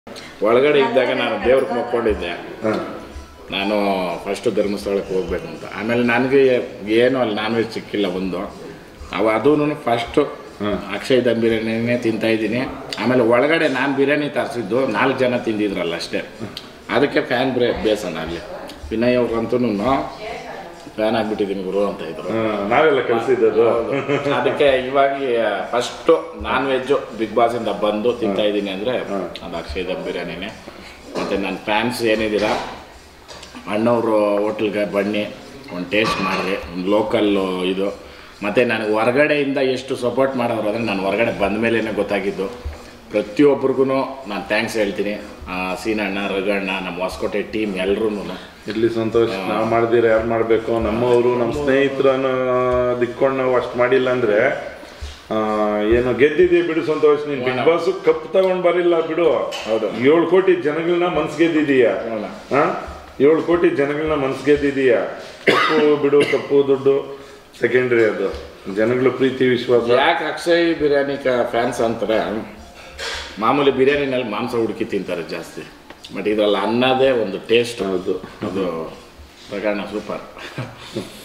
ಒಳಗಡೆ ಇದ್ದಾಗ ನಾನು ದೇವ್ರಿಗೆ ಮಕ್ಕೊಂಡಿದ್ದೆ ಹಾಂ ನಾನು ಫಸ್ಟು ಧರ್ಮಸ್ಥಳಕ್ಕೆ ಹೋಗ್ಬೇಕು ಅಂತ ಆಮೇಲೆ ನನಗೆ ಏನು ಅಲ್ಲಿ ನಾನ್ ವೆಜ್ ಸಿಕ್ಕಿಲ್ಲ ಒಂದು ಅವು ಅದೂ ಫಸ್ಟು ಅಕ್ಷಯ್ ದಮ್ ಬಿರಿಯಾನಿನೇ ತಿಂತಾ ಇದ್ದೀನಿ ಆಮೇಲೆ ಒಳಗಡೆ ನಾನು ಬಿರಿಯಾನಿ ತರಿಸಿದ್ದು ನಾಲ್ಕು ಜನ ತಿಂದಿದ್ರಲ್ಲ ಅಷ್ಟೇ ಅದಕ್ಕೆ ಫ್ಯಾನ್ ಬ್ರೇ ಬೇಸಣ ಅಲ್ಲಿ ವಿನಯ್ ಅವ್ರಂತೂ ಫ್ಯಾನ್ ಆಗ್ಬಿಟ್ಟಿದ್ದೀನಿ ಗುರು ಅಂತ ಇದ್ರು ನಾವೆಲ್ಲ ಕಲಿಸಿದ್ದದು ಅದಕ್ಕೆ ಇವಾಗ ಫಸ್ಟು ನಾನ್ ವೆಜ್ಜು ಬಿಗ್ ಬಾಸಿಂದ ಬಂದು ತಿಂತಾ ಇದ್ದೀನಿ ಅಂದರೆ ಅದು ಅಕ್ಷಯ್ ದಮ್ ಬಿರಿಯಾನಿನೇ ಮತ್ತು ನನ್ನ ಫ್ಯಾನ್ಸ್ ಏನಿದ್ದೀರಾ ಅಣ್ಣವರು ಹೋಟ್ಲ್ಗೆ ಬನ್ನಿ ಒಂದು ಟೇಸ್ಟ್ ಮಾಡಿರಿ ಒಂದು ಲೋಕಲ್ಲು ಇದು ಮತ್ತು ನನಗೆ ಹೊರಗಡೆಯಿಂದ ಎಷ್ಟು ಸಪೋರ್ಟ್ ಮಾಡೋರು ಅಂದರೆ ನಾನು ಹೊರಗಡೆ ಬಂದ ಮೇಲೇ ಗೊತ್ತಾಗಿದ್ದು ಪ್ರತಿಯೊಬ್ರಿಗೂ ನಾನು ಥ್ಯಾಂಕ್ಸ್ ಹೇಳ್ತೀನಿ ಆ, ಸೀನಣ್ಣ ರಘಣ್ಣ ನಮ್ಮ ಹೊಸಕೋಟೆ ಟೀಮ್ ಎಲ್ರೂ ಇರ್ಲಿ ಸಂತೋಷ್ ನಾವು ಮಾಡಿದಿರ ಯಾರು ಮಾಡಬೇಕು ನಮ್ಮವರು ನಮ್ಮ ಸ್ನೇಹಿತರನ್ನ ದಿಕ್ಕೊಂಡು ನಾವು ಅಷ್ಟು ಮಾಡಿಲ್ಲ ಅಂದ್ರೆ ಆ, ಏನು ಗೆದ್ದಿದ್ದೀಯ ಬಿಡು ಸಂತೋಷ್ ನೀನು ಬಿಗ್ ಬಾಸ್ ಕಪ್ ತಗೊಂಡ್ ಬರಿಲ್ಲ ಬಿಡು ಹೌದು. ಏಳು ಕೋಟಿ ಜನಗಳನ್ನ ಮನ್ಸ್ ಗೆದ್ದಿದೀಯ ಹೌದಾ? ಹಾ ಏಳು ಕೋಟಿ ಜನಗಳನ್ನ ಮನ್ಸ್ ಗೆದ್ದಿದೀಯ ಕಪ್ಪು ಬಿಡು ಕಪ್ಪು ದುಡ್ಡು ಸೆಕೆಂಡ್ರಿ ಅದು ಜನಗಳ ಪ್ರೀತಿ ವಿಶ್ವಾಸ ಯಾಕೆ ಅಕ್ಷಯ್ ಬಿರಿಯಾನಿ ಫ್ಯಾನ್ಸ್ ಅಂತಾರೆ ಮಾಮೂಲಿ ಬಿರಿಯಾನಿನಲ್ಲಿ ಮಾಂಸ ಹುಡುಕಿ ತಿಂತಾರೆ ಜಾಸ್ತಿ ಬಟ್ ಇದರಲ್ಲಿ ಅನ್ನದೇ ಒಂದು ಟೇಸ್ಟ್ ಹೌದು ಅದು ಪ್ರಕರಣ ಸೂಪರ್